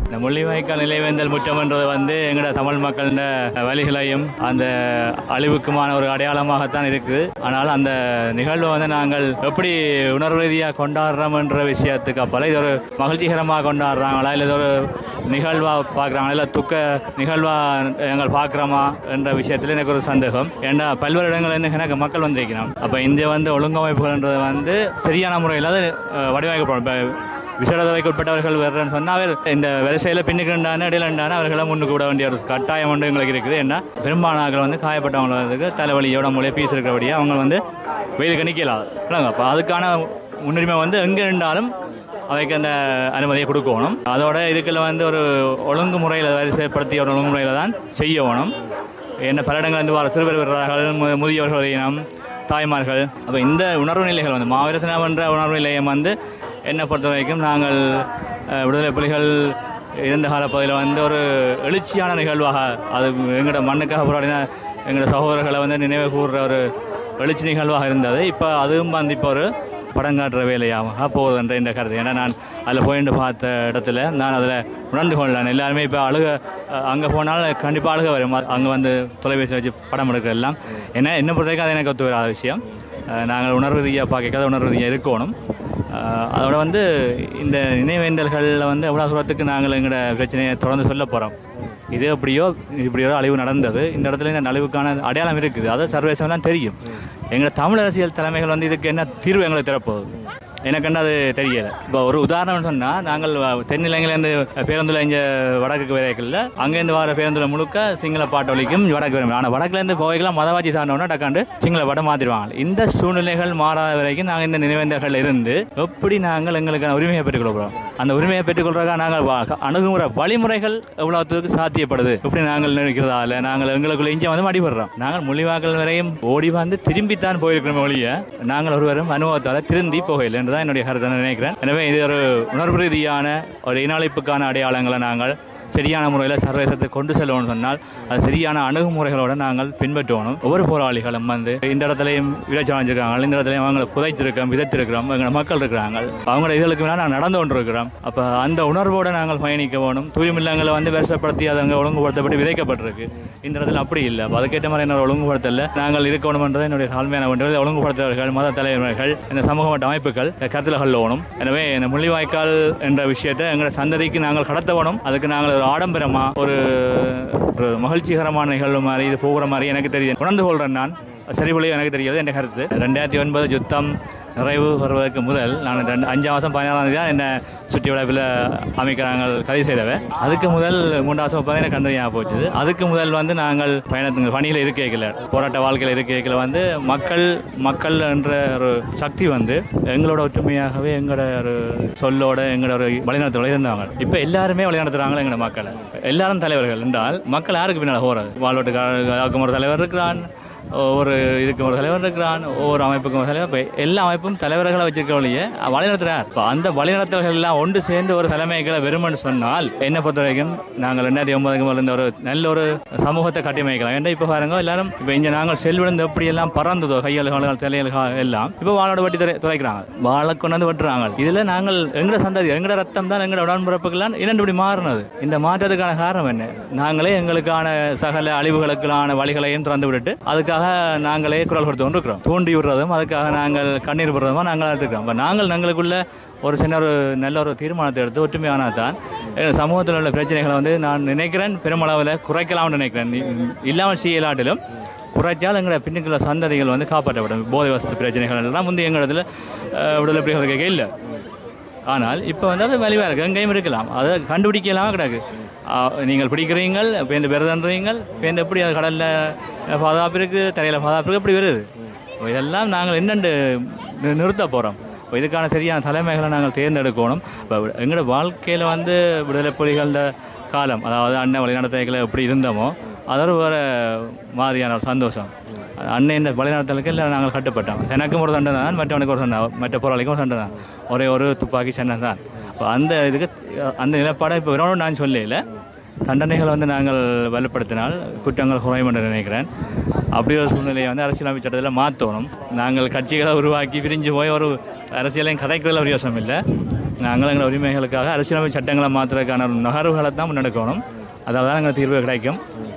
இந்த முள்ளிவாய்க்கால் நிலைவேந்தல் முற்றம்ன்றது வந்து எங்களோட தமிழ் மக்களின் வழிகளையும் அந்த அழிவுக்குமான ஒரு அடையாளமாகத்தான் இருக்குது ஆனால் அந்த நிகழ்வை வந்து நாங்கள் எப்படி உணர்வு ரீதியாக கொண்டாடுறோம்ன்ற விஷயத்துக்கு அப்பால இது ஒரு மகிழ்ச்சிகரமாக கொண்டாடுறாங்களா இல்லை இது ஒரு நிகழ்வா பார்க்குறாங்களா இல்லை துக்க நிகழ்வா எங்கள் பார்க்குறோமா என்ற விஷயத்தில் எனக்கு ஒரு சந்தேகம் ஏன்னா பல்வேறு இடங்கள்ல இருந்து எனக்கு மக்கள் வந்திருக்கிறோம் அப்போ இந்த வந்து ஒழுங்கமைப்புகள்ன்றது வந்து சரியான முறையில் அது அஹ், வடிவமைக்கப்படும் இப்போ விசேடதவைக்கு உட்பட்டவர்கள் வர்றேன்னு சொன்னால் அவர் இந்த வரிசையில் பின்னுக்குண்டான இடையிலண்டான அவர்களை முன்னுக்கு விட வேண்டிய ஒரு கட்டாயம் ஒன்று எங்களுக்கு இருக்குது ஏன்னா பெரும்பாலாக்கள் வந்து காயப்பட்டவங்களுக்கு தலைவலியோட மூலையை பீஸ் இருக்கிறபடியே அவங்க வந்து வெயிலுக்கு நிற்கலாம் அப்போ அதுக்கான முன்னுரிமை வந்து எங்கே இருந்தாலும் அவைக்கு அந்த அனுமதியை கொடுக்கணும் அதோட இதுக்குள்ள வந்து ஒரு ஒழுங்குமுறையில் வரிசைப்படுத்திய ஒரு ஒழுங்குமுறையில் தான் செய்யணும் என்ன பல இடங்கள் வந்து வர சிறுவர் வீரர்கள் மு- முதியவர்கள் இனம் தாய்மார்கள் அப்போ இந்த உணர்வு நிலைகள் வந்து மாவீரத்தினம் என்ற உணர்வு நிலையம் வந்து என்னை பொறுத்த வரைக்கும் நாங்கள் அஹ், விடுதலை புலிகள் இருந்த கால பகுதியில் வந்து ஒரு எழுச்சியான நிகழ்வாக அது எங்களோட மண்ணுக்காக போராடின எங்களோட சகோதரர்களை வந்து நினைவு கூறுற ஒரு எழுச்சி நிகழ்வாக இருந்தது இப்போ அதுவும் வந்து இப்போ ஒரு படம் காட்டுற வேலையாக போகுதுன்ற இந்த கருத்து ஏன்னா நான் அதில் போயிட்டு பார்த்த இடத்துல நான் அதில் உணர்ந்து கொள்ளேன் எல்லாருமே இப்போ அழுக அங்கே போனால் கண்டிப்பாக அழுக வரும் அங்கே வந்து தொலைபேசி வச்சு படம் எடுக்கிற எல்லாம் ஏன்னா என்ன பொறுத்த வரைக்கும் அது எனக்கு ஒத்து வராத விஷயம் அஹ் நாங்கள் உணர்வு ரீதியாக பார்க்க உணர்வு ரீதியாக இருக்கணும் அஹ் அதோட வந்து இந்த நினைவேந்தல்களில் வந்து எவ்வளோ தூரத்துக்கு நாங்கள் எங்களோட பிரச்சனையை தொடர்ந்து சொல்ல போகிறோம் இது எப்படியோ இப்படியோ அழிவு நடந்தது இந்த இடத்துல இந்த அழிவுக்கான அடையாளம் இருக்குது அது சர்வேசம்லாம் தெரியும் எங்கள் தமிழ் அரசியல் தலைமைகள் வந்து இதுக்கு என்ன தீர்வு எங்களுக்கு தரப்போகுது எனக்கு என்ன அது தெரியல இப்போ ஒரு உதாரணம் சொன்னால் நாங்கள் தென்னிலங்கையிலேருந்து பேருந்தில் இங்கே வடக்குக்கு விரைக்கல அங்கேருந்து வர பேருந்தில் முழுக்க சிங்கள பாட்டு ஒலிக்கும் வடக்கு வரும் ஆனால் வடக்குலேருந்து போவைக்கெல்லாம் மதவாச்சி சார்ந்தோன்னா டக்காண்டு சிங்கள பாட்டை மாற்றிடுவாங்க இந்த சூழ்நிலைகள் மாறாத வரைக்கும் நாங்கள் இந்த நினைவேந்தர்கள் இருந்து எப்படி நாங்கள் எங்களுக்கான உரிமையை பெற்றுக்கொள்கிறோம் அந்த உரிமையை பெற்றுக்கொள்றதுக்காக நாங்கள் வா- அணுகுமுறை வழிமுறைகள் எவ்வளோத்துக்கு சாத்தியப்படுது எப்படி நாங்கள் நினைக்கிறதால நாங்கள் எங்களுக்குள்ள இங்கே வந்து அடிபடுறோம் நாங்கள் மொழிவாக்கள் வரையும் ஓடி வந்து திரும்பித்தான் போயிருக்கிறோம் ஒழிய நாங்கள் ஒருவரும் அனுபவத்தால் திருந்தி போகலை என்றுதான் என்னுடைய கருத்தை நான் நினைக்கிறேன் எனவே இது ஒரு உணர்வு ரீதியான ஒரு இனஅழைப்புக்கான அடையாளங்களை நாங்கள் சரியான முறையில் சர்வதேசத்தை கொண்டு செல்லணும்னு சொன்னால் அது சரியான அணுகுமுறைகளோட நாங்கள் பின்பற்றணும் ஒவ்வொரு போராளிகளும் வந்து இந்த இடத்துலையும் இடைச்சாலைஞ்சிருக்காங்க இந்த இடத்துலையும் அவங்களை புதைச்சிருக்கோம் விதைத்திருக்கிறோம் எங்கள் மக்கள் இருக்கிறாங்க அவங்களோட இதுகளுக்கு மேலே நாங்கள் நடந்து கொண்டிருக்கிறோம் அப்போ அந்த உணர்வோடு நாங்கள் பயணிக்க வேணும் தூய்மில்லங்களை வந்து வருஷப்படுத்தி அதை அங்கே ஒழுங்குபடுத்தப்பட்டு விதைக்கப்பட்டிருக்கு இந்த இடத்துல அப்படி இல்லை அப்போ அதுக்கேற்ற மாதிரி என்ன ஒழுங்குபடுத்தல நாங்கள் இருக்கணும்ன்றது என்னுடைய தாழ்மையான ஒன்று இதை ஒழுங்குபடுத்துவர்கள் மத தலைவர்கள் இந்த சமூக மட்ட அமைப்புகள் கருத்தில் கொள்ளணும் எனவே இந்த முள்ளிவாய்க்கால் என்ற விஷயத்தை எங்களோட சந்ததிக்கு நாங்கள் கடத்த வேணும் அதுக்கு நாங்கள் ஒரு ஆடம்பரமா ஒரு ஒரு மகிழ்ச்சிகரமான நிகழ்வு மாதிரி இது போகிற மாதிரி எனக்கு தெரியும் உணர்ந்து கொள்கிறேன் நான் சரிபொழியும் எனக்கு தெரியாது என் கருத்து ரெண்டாயிரத்தி ஒன்பது யுத்தம் நிறைவு வருவதற்கு முதல் நான் ரெண்டு அஞ்சாம் மாதம் பதினாறாம் தேதி தான் என்னை சுற்றி வளைப்பில் அமைக்கிறாங்க கதை செய்தவன் அதுக்கு முதல் மூன்றாம் மாதம் பார்த்தா எனக்கு அந்த ஞாபகம் போச்சுது அதுக்கு முதல் வந்து நாங்கள் பயணத்துக்கு பணியில் இருக்கையில் போராட்ட வாழ்க்கையில் இருக்கையில் வந்து மக்கள் மக்கள் என்ற ஒரு சக்தி வந்து எங்களோட ஒற்றுமையாகவே எங்களோட ஒரு சொல்லோட எங்களோட ஒரு வழிநடத்தோட இருந்தாங்க இப்போ எல்லாருமே வழிநடத்துறாங்க எங்களோட மக்களை எல்லாரும் தலைவர்கள் என்றால் மக்கள் யாருக்கு பின்னால் போகிறது வாழ்வட்டுக்கு ஒரு தலைவர் இருக்கிறான் ஒவ்வொரு இதுக்கு ஒரு தலைவர் இருக்கிறான் ஒவ்வொரு அமைப்புக்கும் ஒரு தலைவர் இப்போ எல்லா அமைப்பும் தலைவர்களை வச்சிருக்க வழியே வழிநடத்துறார் இப்போ அந்த வழிநடத்தல்கள் எல்லாம் ஒன்று சேர்ந்து ஒரு தலைமைகளை வெறுமன்னு சொன்னால் என்னை பொறுத்த வரைக்கும் நாங்கள் ரெண்டாயிரத்தி ஒன்பதுக்கு முதல்ல இந்த ஒரு நல்ல ஒரு சமூகத்தை கட்டியமைக்கலாம் ஏன்னா இப்போ பாருங்க எல்லாரும் இப்போ இங்கே நாங்கள் செல்விழுந்து எப்படி எல்லாம் பறந்ததோ கையல் கால்கள் தலையல் கா- எல்லாம் இப்போ வாழோட வட்டி துறை துறைக்கிறாங்க வாழை கொண்டு வந்து வெட்டுறாங்க இதில் நாங்கள் எங்களோட சந்ததி எங்களோட ரத்தம் தான் எங்களோட உடன்பிறப்புக்கெல்லாம் இரண்டு இப்படி மாறினது இந்த மாற்றத்துக்கான காரணம் என்ன நாங்களே எங்களுக்கான சகல அழிவுகளுக்கான வழிகளையும் திறந்து விட்டுட்டு அதுக்காக நாங்களே குரல் கொடுத்து கொண்டிருக்கிறோம் தூண்டி விடுறதும் அதுக்காக நாங்கள் கண்ணீர் விடுறதுமா நாங்கள் எடுத்துக்கிறோம் அப்போ நாங்கள் எங்களுக்குள்ள ஒரு சின்ன ஒரு நல்ல ஒரு தீர்மானத்தை எடுத்து ஒற்றுமையானால் தான் எங்கள் சமூகத்தில் உள்ள பிரச்சனைகளை வந்து நான் நினைக்கிறேன் பெருமளவில் குறைக்கலாம்னு நினைக்கிறேன் இ- இல்லாமல் செய்யலாட்டிலும் குறைச்சால் எங்களோட பின்னுக்குள்ள சந்ததிகள் வந்து காப்பாற்றப்படும் போதை வசதி பிரச்சனைகள் எல்லாம் முந்தைய எங்களிடத்தில் விடுதலை புலிகள் கேட்க இல்லை ஆனால் இப்போ வந்து அது வலிவாக இருக்குது எங்கேயும் இருக்கலாம் அதை கண்டுபிடிக்கலாமா கிடக்கு ஆ, நீங்கள் பிடிக்கிறீங்கள் பேருந்து பெறுதன்றீங்கள் பேருந்து எப்படி அது கடலில் பாதுகாப்பு இருக்குது தரையில் பாதுகாப்பு இருக்குது எப்படி வருது இப்போ இதெல்லாம் நாங்கள் என்னென்று நி- நிறுத்த போகிறோம் இப்போ இதுக்கான சரியான தலைமைகளை நாங்கள் தேர்ந்தெடுக்கணும் இப்போ எங்களோட வாழ்க்கையில் வந்து விடுதலை புலிகள காலம் அதாவது அண்ணன் வழிநடத்தைகளை எப்படி இருந்தோமோ அதோட வேறு மாதிரியான ஒரு சந்தோஷம் அன்னையின் வழிநடத்தலுக்கு இல்லை நாங்கள் கட்டுப்பட்டோம் எனக்கும் ஒரு சண்டை தான் மற்றவனுக்கு ஒரு சண்டை மற்ற போராளிக்கும் ஒரு சண்டை தான் ஒரே ஒரு துப்பாக்கி சண்டை தான் இப்போ அந்த இதுக்கு அந்த நிலப்பாடை இப்போ வேணும் நான் சொல்லல தண்டனைகளை வந்து நாங்கள் வலுப்படுத்தினால் குற்றங்கள் குறையும் என்று நினைக்கிறேன் அப்படி ஒரு சூழ்நிலையை வந்து அரசியலமைப்பு சட்டத்தில் மாற்றணும் நாங்கள் கட்சிகளை உருவாக்கி பிரிஞ்சு போய் ஒரு அரசியலையும் கதைக்கிறதுல ஒரு யோசனம் இல்லை நாங்கள் எங்கள் உரிமைகளுக்காக அரசியலமைப்பு சட்டங்களை மாற்றுறதுக்கான நகர்வுகளை தான் முன்னெடுக்கணும் அதால் தான் எங்களுக்கு தீர்வு கிடைக்கும்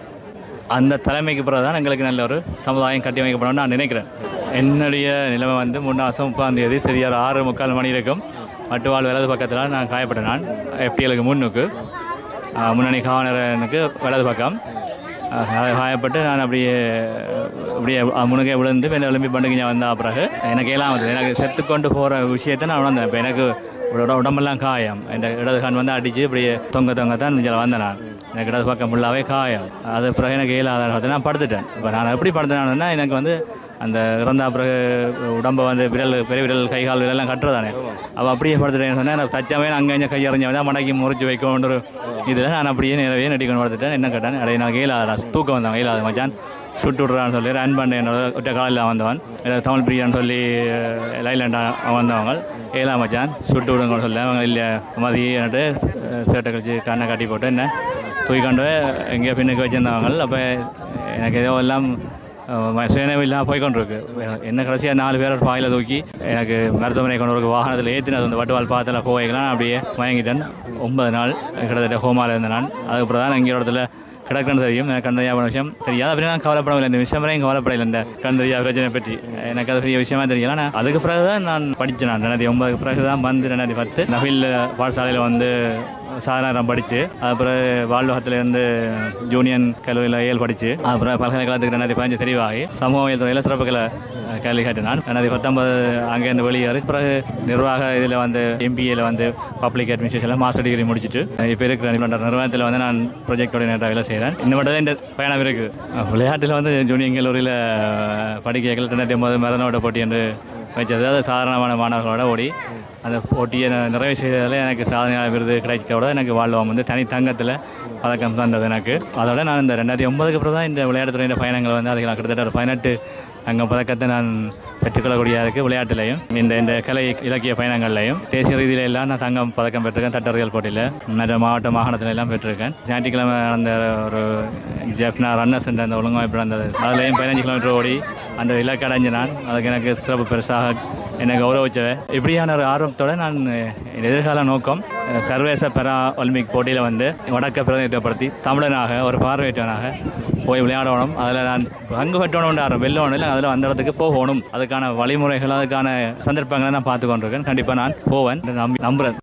அந்த தலைமைக்கு பிறகு தான் எங்களுக்கு நல்ல ஒரு சமுதாயம் கட்டியமைக்கப்படும் நான் நினைக்கிறேன் என்னுடைய நிலைமை வந்து மூணு மாதம் முப்பாம் தேதி சரியாக ஆறு முக்கால் மணி இருக்கும் மட்டுவாள் வலது பக்கத்தில் நான் காயப்பட்டேன் நான் எஃப்டிஎலுக்கு முன்னுக்கு ஆஹ் முன்னணி காவலனுக்கு வலது பக்கம் ஆஹ் கா- காயப்பட்டு நான் அப்படியே அப்படியே முனுகை விழுந்து பின்ன எழும்பி பண்டுக்கு வந்த பிறகு எனக்கு எல்லாம் வந்து எனக்கு செத்து கொண்டு போகிற விஷயத்தை நான் உணர்ந்தேன் இப்போ எனக்கு உட- உடம்பெல்லாம் காயம் என் இடது கண் வந்து அடித்து இப்படியே தொங்க தொங்க தான் இதில் வந்தேன் நான் எனக்கு இடது பக்கம் ஃபுல்லாகவே காயம் அது பிறகு எனக்கு இயலாத நான் படுத்துட்டேன் இப்போ நான் எப்படி படுத்துனான்னா எனக்கு வந்து அந்த இறந்தா பிறகு உடம்பை வந்து விரல் பெரிய விரல் கை கால் விரலாம் கட்டுறதானே அவள் அப்படியே படுத்துட்டேன்னு சொன்னேன் எனக்கு தச்சாவே நான் அங்கே கையை இறங்கி தான் மடக்கி முறிச்சு வைக்கணுன்ற ஒரு இதில் நான் அப்படியே நிறைய நடிக்கணும் படுத்துட்டேன் என்ன கேட்டேன் அடைய நான் இயலாதடா தூக்கம் வந்தவன் இயலாத மச்சான் சுட்டு விட்றான்னு சொல்லி ரன் பண்ண என்னோட ஒற்ற காலில் வந்தவன் எனக்கு தமிழ் பிரியான்னு சொல்லி லைலாண்டா வந்தவங்க ஏழா மச்சான் சுட்டு விடுங்கன்னு சொல்லி அவங்க இல்லை மதியன்ட்டு சேட்டை கழிச்சு கண்ணை கட்டி போட்டு என்ன தூக்கிக்கொண்டு எங்கேயோ பின்னுக்கு வச்சுருந்தவங்க அப்போ எனக்கு ஏதோ எல்லாம் சுயநினைவு இல்லாமல் போய்கொண்டிருக்கு என்ன கடைசியாக நாலு பேர் பாயில் தூக்கி எனக்கு மருத்துவமனை கொண்டு ஒரு வாகனத்தில் ஏற்றினது அந்த வட்டுவால் பாத்தில் போய்க்கலாம் அப்படியே மயங்கிட்டேன் ஒன்பது நாள் கிட்டத்தட்ட ஹோமாவில் இருந்த நான் அதுக்கப்புறம் தான் இங்கே இடத்துல கிடக்குன்னு தெரியும் எனக்கு கண்டறியாத விஷயம் தெரியாது அப்படி நான் கவலைப்படவில்லை இந்த விஷயம் வரையும் கவலைப்படலை இந்த கண்டறியா பிரச்சனை பற்றி எனக்கு அது பெரிய விஷயமா தெரியல ஆனால் அதுக்கு பிறகு தான் நான் படித்தேன் நான் ரெண்டாயிரத்தி ஒன்பதுக்கு பிறகு தான் வந்து ரெண்டாயிரத்தி பத்து நபில் பாடசாலையில் வந்து சாதாரணம் படித்து அப்புறம் வாழ்வகத்திலேருந்து ஜூனியன் கல்லூரியில் ஏழு படித்து அப்புறம் பல்கலைக்கழகத்துக்கு ரெண்டாயிரத்தி பதினஞ்சு தெரிவாகி சமூக துறையில் சிறப்புகளை கேள்வி கேட்டேன் ரெண்டாயிரத்தி பத்தொன்பது அங்கேருந்து வெளியேறி பிறகு நிர்வாக இதில் வந்து எம்பிஏல வந்து பப்ளிக் அட்மினிஸ்ட்ரேஷனில் மாஸ்டர் டிகிரி முடிச்சுட்டு இப்போ இருக்கிற நிறுவன நிறுவனத்தில் வந்து நான் ப்ரொஜெக்ட் கோஆர்டினேட்டர் வேலை செய்கிறேன் இன்னும் மட்டும் தான் இந்த பயணம் இருக்குது விளையாட்டில் வந்து ஜூனியர் கல்லூரியில் படிக்க ரெண்டாயிரத்தி ஒன்பது மரணோட போட்டி என்று வச்சது அது சாதாரணமான மாணவர்களோட ஓடி அந்த போட்டியை நான் நிறைவு செய்ததில் எனக்கு சாதனையாளர் விருது கிடைக்கோட எனக்கு வாழ்வம் வந்து தனி தங்கத்தில் பதக்கம் தந்தது எனக்கு அதோட நான் இந்த ரெண்டாயிரத்தி ஒன்பதுக்கு அப்புறம் தான் இந்த விளையாட்டுத்துறையின் பயணங்கள் வந்து அதுக்கு நான் கிட்டத்தட்ட ஒரு பதினெட்டு தங்கம் பதக்கத்தை நான் பெற்றுக்கொள்ளக்கூடிய இருக்குது விளையாட்டுலையும் இந்த இந்த கலை இலக்கிய பயணங்கள்லையும் தேசிய ரீதியில எல்லாம் நான் தங்கம் பதக்கம் பெற்றிருக்கேன் தட்டறியல் போட்டியில் மற்ற மாவட்ட மாகாணத்துல எல்லாம் பெற்றிருக்கேன் ஞாயிற்றுக்கிழமை நடந்த ஒரு ஜெஃப்னா ரன்னர்ஸ் என்ற அந்த ஒழுங்கமைப்பு நடந்தது அதுலேயும் பதினஞ்சு கிலோமீட்டர் ஓடி அந்த இலக்கு அடைஞ்சு நான் அதுக்கு எனக்கு சிறப்பு பெருசாக என்னை கௌரவிச்சவை இப்படியான ஒரு ஆர்வத்தோட நான் என் எதிர்கால நோக்கம் அஹ், சர்வதேச பெரா ஒலிம்பிக் போட்டியில் வந்து வடக்க பிரதிநிதித்துவப்படுத்தி தமிழனாக ஒரு பார்வையற்றவனாக போய் விளையாடணும் அதில் நான் பங்கு பெற்றணும் ஆர்வம் வெல்லணும் இல்லை அதில் அந்த இடத்துக்கு போகணும் அதுக்கான வழிமுறைகள் அதுக்கான சந்தர்ப்பங்களை நான் பார்த்து கொண்டிருக்கேன் கண்டிப்பாக நான் போவேன் என்று நம்பி நம்புகிறேன்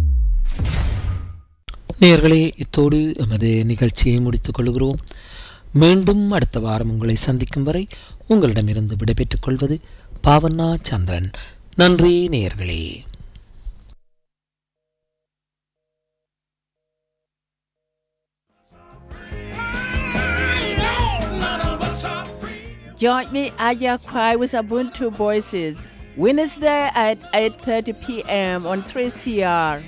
நேயர்களே இத்தோடு எமது நிகழ்ச்சியை முடித்துக் கொள்கிறோம் மீண்டும் அடுத்த வாரம் உங்களை சந்திக்கும் வரை உங்களிடமிருந்து விடைபெற்றுக் கொள்வது பாவண்ணா சந்திரன் நன்றி நேயர்களே Join me Aya Kwai with Ubuntu Voices Wednesday at 8:30 p.m. on 3CR.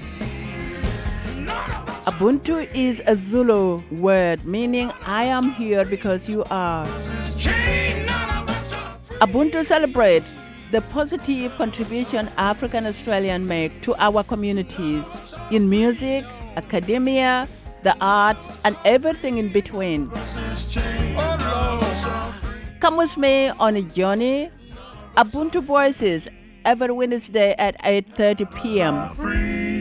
Ubuntu is a Zulu word meaning I am here because you are. Ubuntu celebrates the positive contribution African Australians make to our communities in music, academia, the arts, and everything in between. Come with me on a journey. Ubuntu Voices every Wednesday at 8:30 p.m.